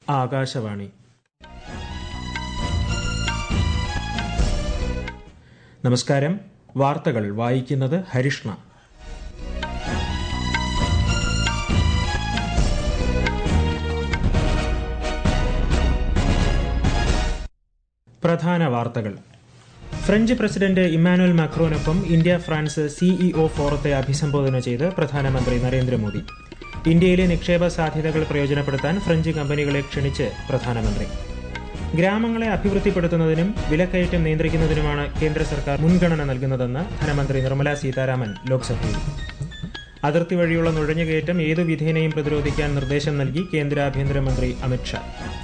ആകാശവാണി നമസ്കാരം വാർത്തകൾ വായിക്കുന്നത് ഹരിഷ്ണ പ്രധാന വാർത്തകൾ ഫ്രഞ്ച് പ്രസിഡന്റ് ഇമ്മാനുവൽ മാക്രോനൊപ്പം ഇന്ത്യ ഫ്രാൻസ് സിഇഒ ഫോറത്തെ അഭിസംബോധന ചെയ്ത് പ്രധാനമന്ത്രി നരേന്ദ്രമോദി ഇന്ത്യയിലെ നിക്ഷേപ സാധ്യതകൾ പ്രയോജനപ്പെടുത്താൻ ഫ്രഞ്ച് കമ്പനികളെ ക്ഷണിച്ച് പ്രധാനമന്ത്രി ഗ്രാമങ്ങളെ അഭിവൃദ്ധിപ്പെടുത്തുന്നതിനും വിലക്കയറ്റം നിയന്ത്രിക്കുന്നതിനുമാണ് കേന്ദ്ര സർക്കാർ മുൻഗണന നൽകുന്നതെന്ന് ധനമന്ത്രി നിർമ്മല സീതാരാമൻ ലോക്സഭയിൽ അതിർത്തി വഴിയുള്ള നുഴഞ്ഞുകയറ്റം ഏതു വിധേനയും പ്രതിരോധിക്കാൻ നിർദ്ദേശം നൽകി കേന്ദ്ര ആഭ്യന്തരമന്ത്രി അമിത്ഷാ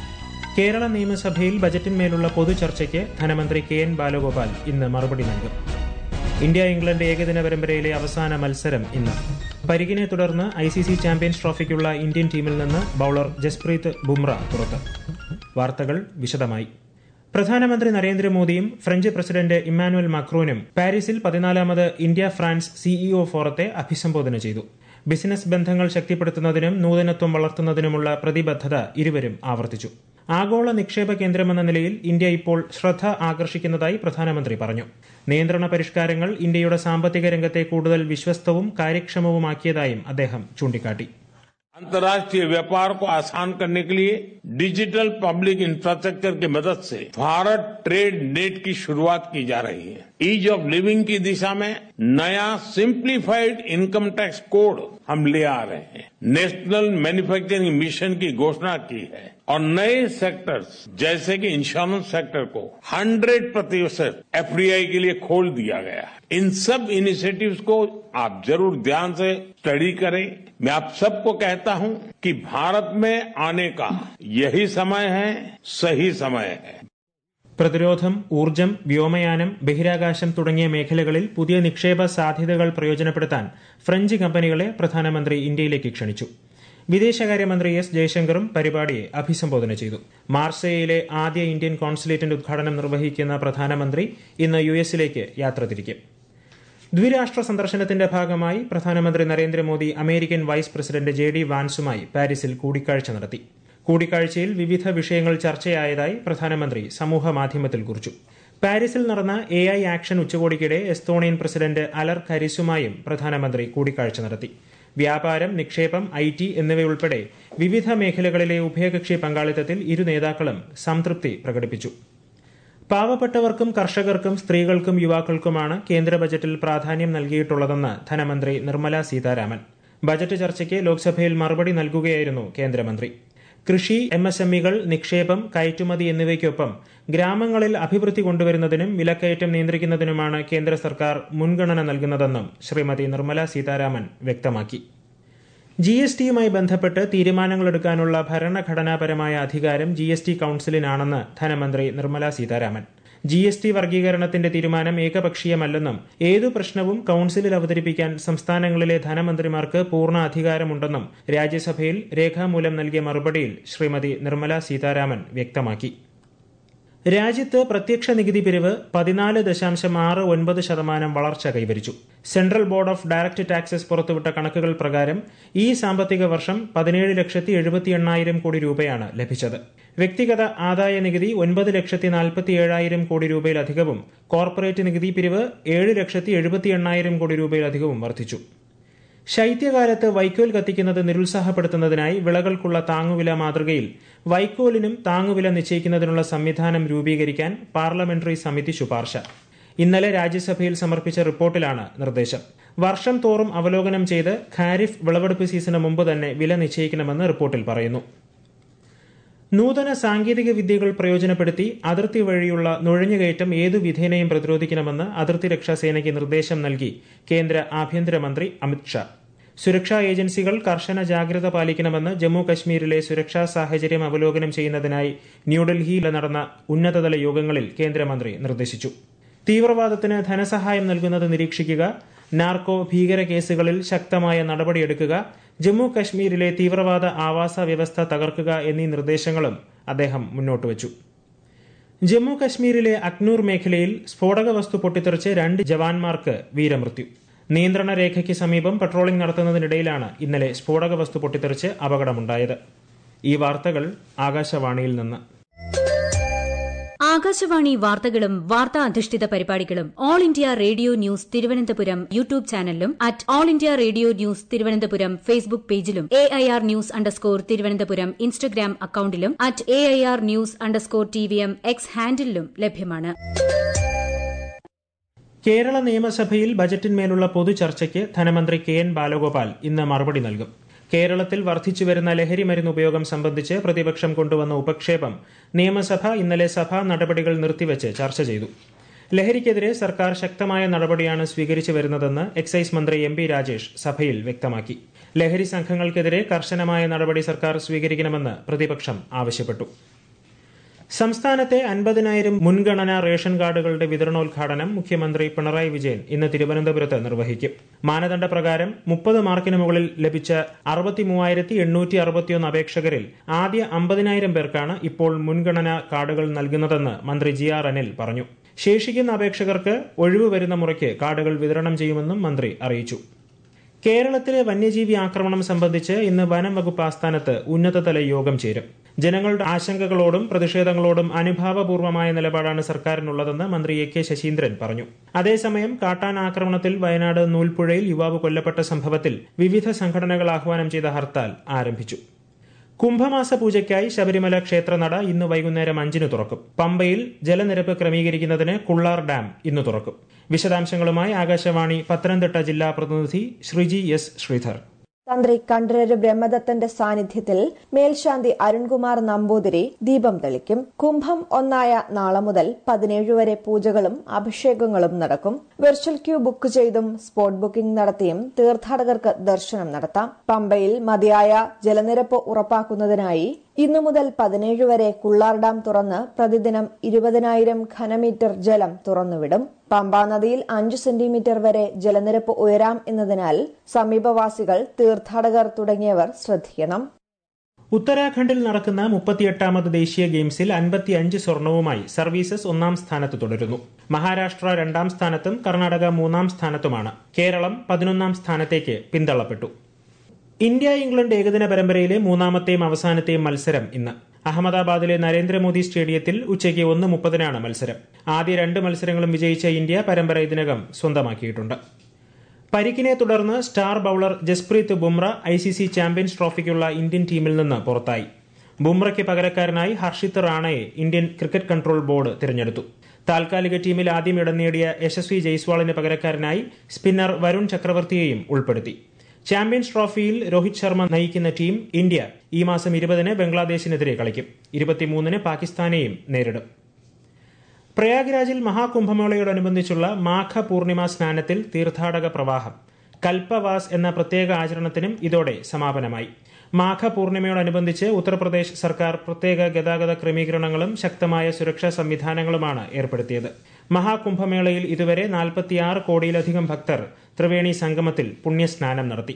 കേരള നിയമസഭയിൽ ബജറ്റിന്മേലുള്ള പൊതുചർച്ചയ്ക്ക് ധനമന്ത്രി കെ എൻ ബാലഗോപാൽ ഇന്ന് മറുപടി നൽകും ഇന്ത്യ ഇംഗ്ലണ്ട് ഏകദിന പരമ്പരയിലെ അവസാന മത്സരം ഇന്ന് പരിക്കിനെ തുടർന്ന് ഐ സി സി ചാമ്പ്യൻസ് ട്രോഫിക്കുള്ള ഇന്ത്യൻ ടീമിൽ നിന്ന് ബൌളർ ജസ്പ്രീത് ബുംറ പുറത്ത് വാർത്തകൾ വിശദമായി പ്രധാനമന്ത്രി നരേന്ദ്രമോദിയും ഫ്രഞ്ച് പ്രസിഡന്റ് ഇമ്മാനുവൽ മാക്രോനും പാരീസിൽ പതിനാലാമത് ഇന്ത്യ ഫ്രാൻസ് സിഇഒ ഫോറത്തെ അഭിസംബോധന ചെയ്തു ബിസിനസ് ബന്ധങ്ങൾ ശക്തിപ്പെടുത്തുന്നതിനും നൂതനത്വം വളർത്തുന്നതിനുമുള്ള പ്രതിബദ്ധത ഇരുവരും ആവർത്തിച്ചു ആഗോള നിക്ഷേപ കേന്ദ്രമെന്ന നിലയിൽ ഇന്ത്യ ഇപ്പോൾ ശ്രദ്ധ ആകർഷിക്കുന്നതായി പ്രധാനമന്ത്രി പറഞ്ഞു നിയന്ത്രണ പരിഷ്കാരങ്ങൾ ഇന്ത്യയുടെ സാമ്പത്തിക രംഗത്തെ കൂടുതൽ വിശ്വസ്തവും കാര്യക്ഷമവുമാക്കിയതായും അദ്ദേഹം ചൂണ്ടിക്കാട്ടി अंतर्राष्ट्रीय व्यापार को आसान करने के लिए डिजिटल पब्लिक इंफ्रास्ट्रक्चर की मदद से भारत ट्रेड नेट की शुरुआत की जा रही है ईज ऑफ लिविंग की दिशा में नया सिंप्लीफाइड इनकम टैक्स कोड हम ले आ रहे हैं नेशनल मैन्युफैक्चरिंग मिशन की घोषणा की है और नए सेक्टर्स जैसे कि इंश्योरेंस सेक्टर को 100 प्रतिशत एफडीआई के लिए खोल दिया गया है इन सब इनिशिएटिव्स को आप जरूर ध्यान से स्टडी करें मैं आप सबको कहता हूं कि भारत में आने का यही समय है सही समय है പ്രതിരോധം ഊർജ്ജം വ്യോമയാനം ബഹിരാകാശം തുടങ്ങിയ മേഖലകളിൽ പുതിയ നിക്ഷേപ സാധ്യതകൾ പ്രയോജനപ്പെടുത്താൻ ഫ്രഞ്ച് കമ്പനികളെ പ്രധാനമന്ത്രി ഇന്ത്യയിലേക്ക് ക്ഷണിച്ചു വിദേശകാര്യമന്ത്രി എസ് ജയശങ്കറും പരിപാടിയെ അഭിസംബോധന ചെയ്തു മാർസേയിലെ ആദ്യ ഇന്ത്യൻ കോൺസുലേറ്റിന്റെ ഉദ്ഘാടനം നിർവഹിക്കുന്ന പ്രധാനമന്ത്രി ഇന്ന് യു എസിലേക്ക് യാത്ര തിരിക്കും ദ്വിരാഷ്ട്ര സന്ദർശനത്തിന്റെ ഭാഗമായി പ്രധാനമന്ത്രി Narendra Modi American vice president J D വാൻസുമായി പാരീസിൽ കൂടിക്കാഴ്ച നടത്തി കൂടിക്കാഴ്ചയിൽ വിവിധ വിഷയങ്ങൾ ചർച്ചയായതായി പ്രധാനമന്ത്രി സമൂഹ മാധ്യമത്തിൽ കുറിച്ചു പാരീസിൽ നടന്ന എ ഐ ആക്ഷൻ ഉച്ചകോടിക്കിടെ എസ്തോണിയൻ പ്രസിഡന്റ് അലർ ഖരിസുമായും പ്രധാനമന്ത്രി കൂടിക്കാഴ്ച നടത്തി വ്യാപാരം നിക്ഷേപം ഐ ടി എന്നിവയുൾപ്പെടെ വിവിധ മേഖലകളിലെ ഉഭയകക്ഷി പങ്കാളിത്തത്തിൽ ഇരു നേതാക്കളും സംതൃപ്തി പ്രകടിപ്പിച്ചു പാവപ്പെട്ടവർക്കും കർഷകർക്കും സ്ത്രീകൾക്കും യുവാക്കൾക്കുമാണ് കേന്ദ്ര ബജറ്റിൽ പ്രാധാന്യം നൽകിയിട്ടുള്ളതെന്ന് ധനമന്ത്രി നിർമ്മല സീതാരാമൻ ബജറ്റ് ചർച്ചയ്ക്ക് ലോക്സഭയിൽ മറുപടി നൽകുകയായിരുന്നു കേന്ദ്രമന്ത്രി കൃഷി എം എസ് എം ഇകൾ നിക്ഷേപം കയറ്റുമതി എന്നിവയ്ക്കൊപ്പം ഗ്രാമങ്ങളിൽ അഭിവൃദ്ധി കൊണ്ടുവരുന്നതിനും വിലക്കയറ്റം നിയന്ത്രിക്കുന്നതിനുമാണ് കേന്ദ്ര സർക്കാർ മുൻഗണന നൽകുന്നതെന്നും ശ്രീമതി നിർമ്മല സീതാരാമൻ വ്യക്തമാക്കി ജി എസ് ടിയുമായി ബന്ധപ്പെട്ട് തീരുമാനങ്ങളെടുക്കാനുള്ള ഭരണഘടനാപരമായ അധികാരം ജി എസ് ടി കൌൺസിലിനാണെന്ന് ധനമന്ത്രി Nirmala Sitharaman G S T വർഗീകരണത്തിന്റെ തീരുമാനം ഏകപക്ഷീയമല്ലെന്നും ഏതു പ്രശ്നവും കൌൺസിലിൽ അവതരിപ്പിക്കാൻ സംസ്ഥാനങ്ങളിലെ ധനമന്ത്രിമാർക്ക് പൂർണ്ണ അധികാരമുണ്ടെന്നും രാജ്യസഭയിൽ രേഖാമൂലം നൽകിയ മറുപടിയിൽ ശ്രീമതി നിർമ്മല സീതാരാമൻ വ്യക്തമാക്കി രാജ്യത്ത് പ്രത്യക്ഷ നികുതി പിരിവ് പതിനാല് ദശാംശം ആറ് ഒൻപത് ശതമാനം വളർച്ച കൈവരിച്ചു central board of direct taxes പുറത്തുവിട്ട കണക്കുകൾ പ്രകാരം ഈ സാമ്പത്തിക വർഷം പതിനേഴ് ലക്ഷത്തി എഴുപത്തി എണ്ണായിരം കോടി രൂപയാണ് ലഭിച്ചത് വ്യക്തിഗത ആദായ നികുതി ഒൻപത് ലക്ഷത്തി നാൽപ്പത്തി ഏഴായിരം കോടി രൂപയിലധികവും കോർപ്പറേറ്റ് നികുതി പിരിവ് ഏഴ് ലക്ഷത്തി എഴുപത്തി എണ്ണായിരം കോടി രൂപയിലധികവും വർദ്ധിച്ചു ശൈത്യകാലത്ത് വൈക്കോൽ കത്തിക്കുന്നത് നിരുത്സാഹപ്പെടുത്തുന്നതിനായി വിളകൾക്കുള്ള താങ്ങുവില മാതൃകയിൽ വൈക്കോലിനും താങ്ങുവില നിശ്ചയിക്കുന്നതിനുള്ള സംവിധാനം രൂപീകരിക്കാൻ പാർലമെന്ററി സമിതി ശുപാർശ ഇന്നലെ രാജ്യസഭയിൽ സമർപ്പിച്ച റിപ്പോർട്ടിലാണ് നിർദ്ദേശം വർഷം തോറും അവലോകനം ചെയ്ത് ഖാരിഫ് വിളവെടുപ്പ് സീസണ് മുമ്പ് തന്നെ വില നിശ്ചയിക്കണമെന്ന് റിപ്പോർട്ടിൽ പറയുന്നു നൂതന സാങ്കേതിക വിദ്യകൾ പ്രയോജനപ്പെടുത്തി അതിർത്തി വഴിയുള്ള നുഴഞ്ഞുകയറ്റം ഏതു വിധേനയും പ്രതിരോധിക്കണമെന്ന് അതിർത്തി രക്ഷാ സേനയ്ക്ക് നിർദ്ദേശം നൽകി കേന്ദ്ര ആഭ്യന്തരമന്ത്രി അമിത്ഷാ സുരക്ഷാ ഏജൻസികൾ കർശന ജാഗ്രത പാലിക്കണമെന്ന് ജമ്മു കശ്മീരിലെ സുരക്ഷാ സാഹചര്യം അവലോകനം ചെയ്യുന്നതിനായി ന്യൂഡൽഹിയിൽ നടന്ന ഉന്നതതല യോഗങ്ങളിൽ കേന്ദ്രമന്ത്രി നിർദ്ദേശിച്ചു തീവ്രവാദത്തിന് ധനസഹായം നൽകുന്നത് നിരീക്ഷിക്കുക നാർക്കോ ഭീകര കേസുകളിൽ ശക്തമായ നടപടിയെടുക്കുക ജമ്മു കശ്മീരിലെ തീവ്രവാദ ആവാസ വ്യവസ്ഥ തകർക്കുക എന്നീ നിർദ്ദേശങ്ങളും അദ്ദേഹം മുന്നോട്ട് വച്ചു ജമ്മു കശ്മീരിലെ അക്നൂർ മേഖലയിൽ സ്ഫോടക വസ്തു പൊട്ടിത്തെറിച്ച് രണ്ട് ജവാന്മാർക്ക് വീരമൃത്യു നിയന്ത്രണ രേഖയ്ക്ക് സമീപം പട്രോളിംഗ് നടത്തുന്നതിനിടയിലാണ് ഇന്നലെ സ്ഫോടക വസ്തു പൊട്ടിത്തെറിച്ച് അപകടമുണ്ടായത് ഈ വാർത്തകൾ ആകാശവാണിയിൽ നിന്ന് ആകാശവാണി വാർത്തകളും വാർത്താ അധിഷ്ഠിത പരിപാടികളും all India radio news Thiruvananthapuram YouTube ചാനലിലും at all India radio news Thiruvananthapuram Facebook പേജിലും A I R news underscore Thiruvananthapuram Instagram അക്കൌണ്ടിലും at A I R news underscore T V M X ഹാൻഡിലും ലഭ്യമാണ് കേരള നിയമസഭയിൽ ബജറ്റിന്മേലുള്ള പൊതുചർച്ചയ്ക്ക് ധനമന്ത്രി കെ എൻ ബാലഗോപാൽ ഇന്ന് മറുപടി നൽകും കേരളത്തിൽ വർദ്ധിച്ചുവരുന്ന ലഹരി മരുന്ന് ഉപയോഗം സംബന്ധിച്ച് പ്രതിപക്ഷം കൊണ്ടുവന്ന ഉപക്ഷേപം നിയമസഭ ഇന്നലെ സഭാ നടപടികൾ നിർത്തിവച്ച് ചർച്ച ചെയ്തു ലഹരിക്കെതിരെ സർക്കാർ ശക്തമായ നടപടിയാണ് സ്വീകരിച്ചു വരുന്നതെന്ന് എക്സൈസ് മന്ത്രി എം പി രാജേഷ് സഭയിൽ വ്യക്തമാക്കി ലഹരി സംഘങ്ങൾക്കെതിരെ കർശനമായ നടപടി സർക്കാർ സ്വീകരിക്കണമെന്ന് പ്രതിപക്ഷം ആവശ്യപ്പെട്ടു സംസ്ഥാനത്തെ അൻപതിനായിരം മുൻഗണനാ റേഷൻ കാർഡുകളുടെ വിതരണോദ്ഘാടനം മുഖ്യമന്ത്രി പിണറായി വിജയൻ ഇന്ന് തിരുവനന്തപുരത്ത് നിർവഹിക്കും മാനദണ്ഡ പ്രകാരം മുപ്പത് മാർക്കിന് മുകളിൽ ലഭിച്ച അറുപത്തിമൂവായിരത്തി എണ്ണൂറ്റി അറുപത്തിയൊന്ന് അപേക്ഷകരിൽ ആദ്യ അമ്പതിനായിരം പേർക്കാണ് ഇപ്പോൾ മുൻഗണനാ കാർഡുകൾ നൽകുന്നതെന്ന് മന്ത്രി ജി ആർ അനിൽ പറഞ്ഞു ശേഷിക്കുന്ന അപേക്ഷകർക്ക് ഒഴിവ് വരുന്ന മുറയ്ക്ക് കാർഡുകൾ വിതരണം ചെയ്യുമെന്നും മന്ത്രി അറിയിച്ചു കേരളത്തിലെ വന്യജീവി ആക്രമണം സംബന്ധിച്ച് ഇന്ന് വനം വകുപ്പ് ആസ്ഥാനത്ത് ഉന്നതതല യോഗം ചേരും ജനങ്ങളുടെ ആശങ്കകളോടും പ്രതിഷേധങ്ങളോടും അനുഭാവപൂർവമായ നിലപാടാണ് സർക്കാരിനുള്ളതെന്ന് മന്ത്രി എ കെ ശശീന്ദ്രൻ പറഞ്ഞു അതേസമയം കാട്ടാൻ ആക്രമണത്തിൽ വയനാട് നൂൽപ്പുഴയിൽ യുവാവ് കൊല്ലപ്പെട്ട സംഭവത്തിൽ വിവിധ സംഘടനകൾ ആഹ്വാനം ചെയ്ത ഹർത്താൽ ആരംഭിച്ചു കുംഭമാസ പൂജയ്ക്കായി ശബരിമല ക്ഷേത്രനട ഇന്ന് വൈകുന്നേരം അഞ്ചിന് തുറക്കും പമ്പയിൽ ജലനിരപ്പ് ക്രമീകരിക്കുന്നതിന് കുള്ളാർ ഡാം ഇന്ന് തുറക്കും വിശദാംശങ്ങളുമായി ആകാശവാണി പത്തനംതിട്ട ജില്ലാ പ്രതിനിധി ശ്രീജി എസ് ശ്രീധർ തന്ത്രി കണ്ഠരര് ബ്രഹ്മദത്തന്റെ സാന്നിധ്യത്തിൽ മേൽശാന്തി അരുൺകുമാർ നമ്പൂതിരി ദീപം തെളിക്കും കുംഭം ഒന്നായ നാളെ മുതൽ പതിനേഴ് വരെ പൂജകളും അഭിഷേകങ്ങളും നടക്കും വെർച്വൽ ക്യൂ ബുക്ക് ചെയ്തും സ്പോട്ട് ബുക്കിംഗ് നടത്തിയും തീർത്ഥാടകർക്ക് ദർശനം നടത്താം പമ്പയിൽ മതിയായ ജലനിരപ്പ് ഉറപ്പാക്കുന്നതിനായി ഇന്നു മുതൽ പതിനേഴ് വരെ കുള്ളാർ ഡാം തുറന്ന് പ്രതിദിനം ഇരുപതിനായിരം ഘനമീറ്റർ ജലം തുറന്നുവിടും പമ്പാ നദിയിൽ അഞ്ചു സെന്റിമീറ്റർ വരെ ജലനിരപ്പ് ഉയരാം എന്നതിനാൽ സമീപവാസികൾ തീർത്ഥാടകർ തുടങ്ങിയവർ ശ്രദ്ധിക്കണം ഉത്തരാഖണ്ഡിൽ നടക്കുന്ന മുപ്പത്തിയെട്ടാമത് ദേശീയ ഗെയിംസിൽ അൻപത്തിയഞ്ച് സ്വർണവുമായി സർവീസസ് ഒന്നാം സ്ഥാനത്ത് തുടരുന്നു മഹാരാഷ്ട്ര രണ്ടാം സ്ഥാനത്തും കർണാടക മൂന്നാം സ്ഥാനത്തുമാണ് കേരളം പതിനൊന്നാം സ്ഥാനത്തേക്ക് പിന്തള്ളപ്പെട്ടു ഇന്ത്യ ഇംഗ്ലണ്ട് ഏകദിന പരമ്പരയിലെ മൂന്നാമത്തെയും അവസാനത്തെയും മത്സരം ഇന്ന് അഹമ്മദാബാദിലെ നരേന്ദ്രമോദി സ്റ്റേഡിയത്തിൽ ഉച്ചയ്ക്ക് ഒന്ന് മുപ്പതിനാണ് മത്സരം ആദ്യ രണ്ട് മത്സരങ്ങളും വിജയിച്ച ഇന്ത്യ പരമ്പര ഇതിനകം സ്വന്തമാക്കിയിട്ടുണ്ട് പരിക്കിനെ തുടർന്ന് star bowler Jasprit Bumrah I C C champions ട്രോഫിക്കുള്ള ഇന്ത്യൻ ടീമിൽ നിന്ന് പുറത്തായി ബുംറയ്ക്ക് പകരക്കാരനായി ഹർഷിത് റാണയെ ഇന്ത്യൻ ക്രിക്കറ്റ് കൺട്രോൾ ബോർഡ് തിരഞ്ഞെടുത്തു താൽക്കാലിക ടീമിൽ ആദ്യം ഇടം നേടിയ യശസ്വി ജയ്സ്വാളിന് പകരക്കാരനായി സ്പിന്നർ വരുൺ ചക്രവർത്തിയെയും ഉൾപ്പെടുത്തി ചാമ്പ്യൻസ് ട്രോഫിയിൽ രോഹിത് ശർമ്മ നയിക്കുന്ന ടീം ഇന്ത്യ ഈ മാസം ഇരുപതിന് ബംഗ്ലാദേശിനെതിരെ കളിക്കും ഇരുപത്തിമൂന്നിന് പാകിസ്ഥാനെയും നേരിടും പ്രയാഗ്രാജിൽ മഹാകുംഭമേളയോടനുബന്ധിച്ചുള്ള മാഘ പൂർണിമ സ്നാനത്തിൽ തീർത്ഥാടക പ്രവാഹം കൽപ്പവാസ് എന്ന പ്രത്യേക ആചരണത്തിനും ഇതോടെ സമാപനമായി മാഘ പൂർണിമയോടനുബന്ധിച്ച് ഉത്തർപ്രദേശ് സർക്കാർ പ്രത്യേക ഗതാഗത ക്രമീകരണങ്ങളും ശക്തമായ സുരക്ഷാ സംവിധാനങ്ങളുമാണ് ഏർപ്പെടുത്തിയത് മഹാകുംഭമേളയിൽ ഇതുവരെ നാൽപ്പത്തിയാറ് കോടിയിലധികം ഭക്തർ ത്രിവേണി സംഗമത്തിൽ പുണ്യസ്നാനം നടത്തി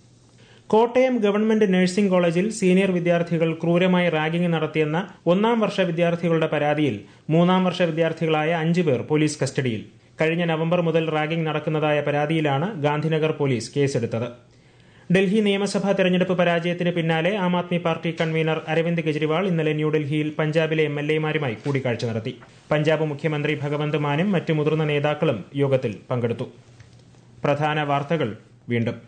കോട്ടയം ഗവൺമെന്റ് നഴ്സിംഗ് കോളേജിൽ സീനിയർ വിദ്യാർത്ഥികൾ ക്രൂരമായി റാഗിംഗ് നടത്തിയെന്ന ഒന്നാം വർഷ വിദ്യാർത്ഥികളുടെ പരാതിയിൽ മൂന്നാം വർഷ വിദ്യാർത്ഥികളായ അഞ്ചു പേർ പോലീസ് കസ്റ്റഡിയിൽ കഴിഞ്ഞ നവംബർ മുതൽ റാഗിംഗ് നടക്കുന്നതായ പരാതിയിലാണ് ഗാന്ധിനഗർ പോലീസ് കേസെടുത്തത് ഡൽഹി നിയമസഭാ തെരഞ്ഞെടുപ്പ് പരാജയത്തിന് പിന്നാലെ ആം ആദ്മി പാർട്ടി കൺവീനർ അരവിന്ദ് കെജ്രിവാൾ ഇന്നലെ ന്യൂഡൽഹിയിൽ പഞ്ചാബിലെ എം എൽ എമാരുമായി കൂടിക്കാഴ്ച നടത്തി പഞ്ചാബ് മുഖ്യമന്ത്രി ഭഗവന്ത് മാനും മറ്റു മുതിർന്ന നേതാക്കളും യോഗത്തിൽ പങ്കെടുത്തു പ്രധാന വാർത്തകൾ വീണ്ടും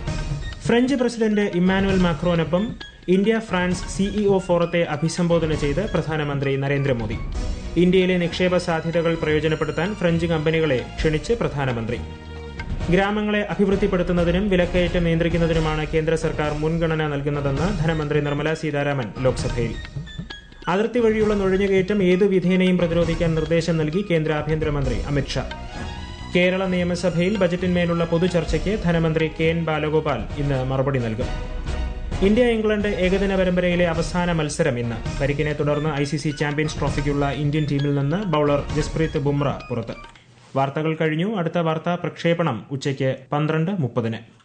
ഫ്രഞ്ച് പ്രസിഡന്റ് ഇമ്മാനുവൽ മാക്രോനൊപ്പം ഇന്ത്യ ഫ്രാൻസ് സിഇഒ ഫോറത്തെ അഭിസംബോധന ചെയ്ത് പ്രധാനമന്ത്രി നരേന്ദ്രമോദി ഇന്ത്യയിലെ നിക്ഷേപ സാധ്യതകൾ പ്രയോജനപ്പെടുത്താൻ ഫ്രഞ്ച് കമ്പനികളെ ക്ഷണിച്ച് പ്രധാനമന്ത്രി ഗ്രാമങ്ങളെ അഭിവൃദ്ധിപ്പെടുത്തുന്നതിനും വിലക്കയറ്റം നിയന്ത്രിക്കുന്നതിനുമാണ് കേന്ദ്ര സർക്കാർ മുൻഗണന നൽകുന്നതെന്ന് ധനമന്ത്രി നിർമ്മല സീതാരാമൻ ലോക്സഭയിൽ അതിർത്തി വഴിയുള്ള നുഴഞ്ഞുകയറ്റം ഏതു വിധേനയും പ്രതിരോധിക്കാൻ നിർദ്ദേശം നൽകി കേന്ദ്ര ആഭ്യന്തരമന്ത്രി അമിത്ഷാ കേരള നിയമസഭയിൽ ബജറ്റിന്മേലുള്ള പൊതുചർച്ചയ്ക്ക് ധനമന്ത്രി കെ എൻ ബാലഗോപാൽ ഇന്ന് മറുപടി നൽകും ഇന്ത്യ ഇംഗ്ലണ്ട് ഏകദിന പരമ്പരയിലെ അവസാന മത്സരം ഇന്ന് പരിക്കിനെ തുടർന്ന് ഐ സി സി ചാമ്പ്യൻസ് ട്രോഫിക്കുള്ള ഇന്ത്യൻ ടീമിൽ നിന്ന് ബൌളർ ജസ്പ്രീത് ബുംറ പുറത്ത് വാർത്തകൾ കഴിഞ്ഞു അടുത്ത വാർത്താ പ്രക്ഷേപണം ഉച്ചയ്ക്ക് പന്ത്രണ്ട് മുപ്പതിന്